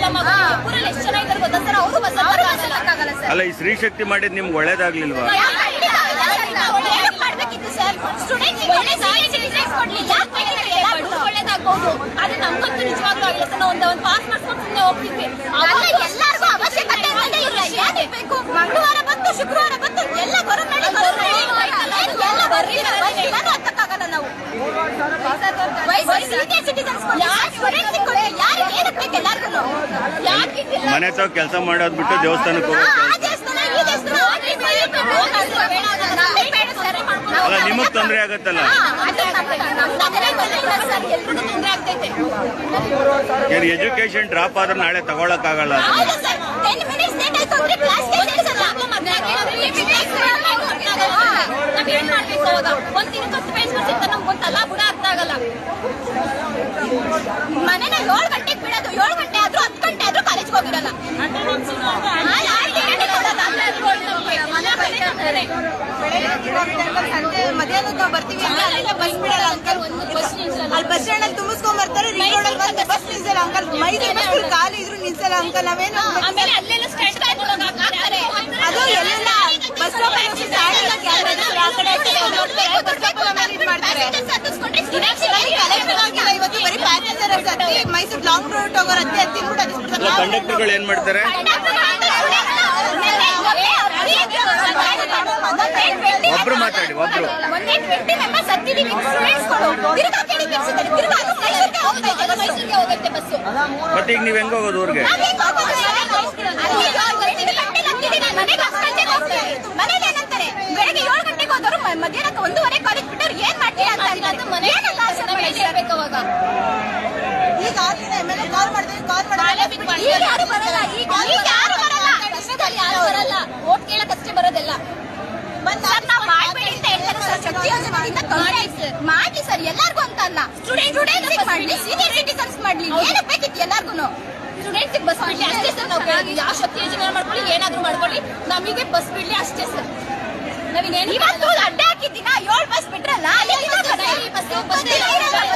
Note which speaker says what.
Speaker 1: Problem ಆಗುತ್ತೆ ಊರಲ್ಲಿ ಎಷ್ಟು ಜನ ಇದ್ದಾರೆ ಗೊತ್ತಾ ಸರ್ ಅವರು ಬಸ್ ಹತ್ತಕ್ಕಾಗಲ್ಲ ಸರ್
Speaker 2: ಅಲ್ಲ ಈ ಸ್ತ್ರೀ ಶಕ್ತಿ ಮಾಡಿದ್ ನಿಮ್ಗೆ ಒಳ್ಳೇದಾಗ್ಲಿಲ್ವಾ
Speaker 1: ಮಾಡ್ಬೇಕಿತ್ತು ಸರ್ ಸ್ಟೂಡೆಂಟ್ ಒಳ್ಳೇದಾಗ್ಬಹುದು ಆದ್ರೆ ನಮ್ಗಂತೂ ನಿಜವಾಗ್ಲೂ ಆಗಿಲ್ಲ ಸರ್ ನಾವು ಒಂದು ಒಂದು ಪಾಸ್ ಮಾಡ್ಕೊಂಡು ಸುಮ್ಮನೆ ಹೋಗ್ತಿದ್ವಿ ಎಲ್ಲರಿಗೂ ಅವಶ್ಯಕತೆ ಅನ್ನೋದೇ ಇಲ್ಲ ಯಾಕೆ ಬೇಕು ಮಂಗಳವಾರ ಬಂತು ಶುಕ್ರವಾರ ಬಂತು ಎಲ್ಲ ಬರೋಣ ಎಲ್ಲ ಬರ್ರಿ ಎಲ್ಲಾನು ಹತ್ತಕ್ಕಾಗಲ್ಲ ನಾವು ಸೀನಿಯರ್ ಸಿಟಿಸನ್ಸ್ ಯಾರು ಏನಕ್ಕೆ ಬೇಕು ಎಲ್ಲರಿಗೂ ಯಾಕೆ
Speaker 2: ಮನೆ ತಾವ್ ಕೆಲಸ ಮಾಡೋದ್ ಬಿಟ್ಟು ದೇವಸ್ಥಾನಕ್ಕೆ ಹೋಗೋದು
Speaker 1: ಆ ದೇವಸ್ಥಾನ ಈ ದೇವಸ್ಥಾನ
Speaker 2: ಅಲ್ಲ ನಿಮಗ್ ತೊಂದ್ರೆ ಆಗತ್ತಲ್ಲ
Speaker 1: ತೊಂದ್ರೆ ಆಗ್ತೈತೆ
Speaker 2: ಏನ್ ಎಜುಕೇಶನ್ ಡ್ರಾಪ್ ಆದ್ರೆ ನಾಳೆ ತಗೊಳಕ್ ಆಗಲ್ಲ
Speaker 1: ಹೌದು ಸರ್ ಟೆನ್ ಮಿನಿಟ್ಸ್ ಲೇಟ್ ಆಯ್ತು ಅಂದ್ರೆ ಕ್ಲಾಸ್ಗೆ ನಾವ್ ಏನ್ ಮಾಡ್ಬೇಕು ಅವಾಗ ಒಂದ್ ದಿನಕ್ಕೆ ಹತ್ತು ಪೇಜ್ ಬರ್ತಿತ್ತ ನಮ್ಗೆ ಗೊತ್ತಲ್ಲ ಬುಡ ಅರ್ಥ ಆಗಲ್ಲ ಮನೆನ ಏಳು ಗಂಟೆಗೆ ಬಿಡೋದು ಏಳು ಗಂಟೆ ಆದ್ರೂ ಹತ್ತು ಗಂಟೆ ಆದ್ರೂ ಕಾಲೇಜ್ಗೆ ಹೋಗಿರಲ್ಲ
Speaker 3: ಸಂಜೆ ಮಧ್ಯಾಹ್ನ ನಾವು ಬರ್ತೀವಿ ಅಂದ್ರೆ ಅಲ್ಲಿಂದ ಬಸ್ ಬಿಡಲ್ಲ ಅಂಕಲ್ ಅಲ್ಲಿ ಬಸ್ ಸ್ಟ್ಯಾಂಡ್ ಅಲ್ಲಿ ತುಂಬಿಸ್ಕೊಂಡ್ ಬರ್ತಾರೆ ರಿಂಗ್ ರೋಡ್ ಅಲ್ಲಿ ಬಂದು ಬಸ್ ನಿಲ್ಸಲ್ಲ ಅಂಕಲ್ ಮೈಸೂರು ಬಸ್ ಖಾಲಿ ಇದ್ರು ನಿಲ್ಸಲ್ಲ ಅಂಕಲ್ ನಾವೇನು
Speaker 1: ಆಮೇಲೆ ಅಲ್ಲೆಲ್ಲ ಸ್ಟ್ಯಾಂಡ್ ಹಾಕ್ತಾರೆ
Speaker 3: ಅದು ಎಲ್ಲ ಬಸ್ ಸ್ಟಾಪ್ ಅಲ್ಲಿ ಸ್ಟ್ಯಾಂಡ್ ಕ್ಯಾಮ್ರಾ ಇರುತ್ತೆ ಆ ಕಡೆ ಈ ಕಡೆ ಬಸ್ ಸ್ಟಾಪ್ ಅಲ್ಲಿ ಇದು ಮಾಡ್ತಾರೆ ಕಲೆಕ್ಷನ್ ಆಗಿಲ್ಲ ಇವತ್ತು ಬರೀ ಪ್ಯಾಸೆಂಜರ್ ಹತ್ತಿ ಮೈಸೂರು ಲಾಂಗ್ ರೂಟ್ ಹೋಗೋರು ಹತ್ತಿ ಹತ್ತಿ ಬಿಟ್ಟು
Speaker 2: ಅಲ್ಲ ಕಂಡಕ್ಟರ್ಗಳು ಏನ್ ಮಾಡ್ತಾರೆ ಒಬ್ರು ಮಾತಾಡಿ, ಒಬ್ರು.
Speaker 1: ಮೊನ್ನೆ ಟ್ವೆಂಟಿ ಮೆಂಬರ್ಸ್ ಹತ್ತಿದೀವಿ ಸ್ಟೂಡೆಂಟ್ಸ್ಗಳು ತಿರ್ಗಾ ಕೆಳಗೆ ಇಳಿಸಿದ್ದಾರೆ. ತಿರ್ಗಾ ಅದು ಮೈಸೂರಿಗೆ ಹೋಗ್ತಾ ಇದೆ ಮೈಸೂರಿಗೆ ಹೋಗುತ್ತೆ ಬಸ್ಸು
Speaker 2: ಮತ್ತೆ ಈಗ ನೀವ್ ಹೆಂಗ್ ಹೋಗೋದು ಊರ್ಗೆ
Speaker 1: ಮನೇಲಿ ಏನಂತಾರೆ ಬೆಳಗ್ಗೆ ಏಳು ಗಂಟೆಗೆ ಹೋದವರು ಮಧ್ಯಾಹ್ನಕ್ಕೆ ಒಂದೂವರೆ ಕಾಲೇಜ್ ಬಿಟ್ಟವ್ರು ಏನ್ ಮಾಡ್ತೀರಾ ಅಂತ ಅಂತಾರೆ ಏನಲ್ಲ ಆನ್ಸರ್ ಮಾಡ್ಬೇಕು ಅವಾಗ
Speaker 3: ಈಗ ಆಗಿನ ಎಮ್ ಎಲ್ ಎ ಕಾಲ್ ಮಾಡಿದ್ರೆ ಕಾಲ್ ಮಾಡಿ
Speaker 1: ಈಗ ಯಾರು ಬರಲ್ಲ ಈಗ ಈಗ ಯಾರು ಬರಲ್ಲ ಕಷ್ಟದಲ್ಲಿ ಯಾರು ಬರಲ್ಲ ಓಟ್ ಕೇಳಕ್ಕಷ್ಟೇ ಬರೋದೆಲ್ಲ ಸರ್ ನಾವು ಮಾಡ್ಬೇಡಿ ಅಂತ ಹೇಳ್ತಾರೆ ಸರ್ ಶಕ್ತಿ ಯೋಜನೆಯಿಂದ ತೊಂದರೆ ಆಯ್ತು ಮಾಡಿ ಸರ್ ಎಲ್ಲಾರ್ಗು ಅಂತ ಅಲ್ಲ ಸ್ಟೂಡೆಂಟ್ ಸ್ಟೂಡೆಂಟ್ಸ್ ಮಾಡ್ಲಿ ಸೀನಿಯರ್ ಸಿಟಿಸನ್ಸ್ ಮಾಡ್ಲಿ ಏನಕ್ಕೆ ಬೇಕಿತ್ತು ಎಲ್ಲಾರ್ಗು ಸ್ಟೂಡೆಂಟ್ಸ್ ಬಸ್ ಬಿಡ್ಲಿ ಅಷ್ಟೇ ಸರ್ ನಾವು ಕೇಳೋದು ಯಾವ ಶಕ್ತಿ ಯೋಜನೆ ಮಾಡ್ಕೊಳ್ಳಿ ಏನಾದ್ರೂ ಮಾಡ್ಕೊಳ್ಳಿ ನಮಗೆ ಬಸ್ ಬಿಡ್ಲಿ ಅಷ್ಟೇ ಸರ್ ನಾವಿನ್ನೇನು ಇವತ್ತು ಅಡ್ಡ ಹಾಕಿದ್ದೀನ ಏಳು ಬಸ್ ಬಿಟ್ರಲ್ಲ ಬಸ್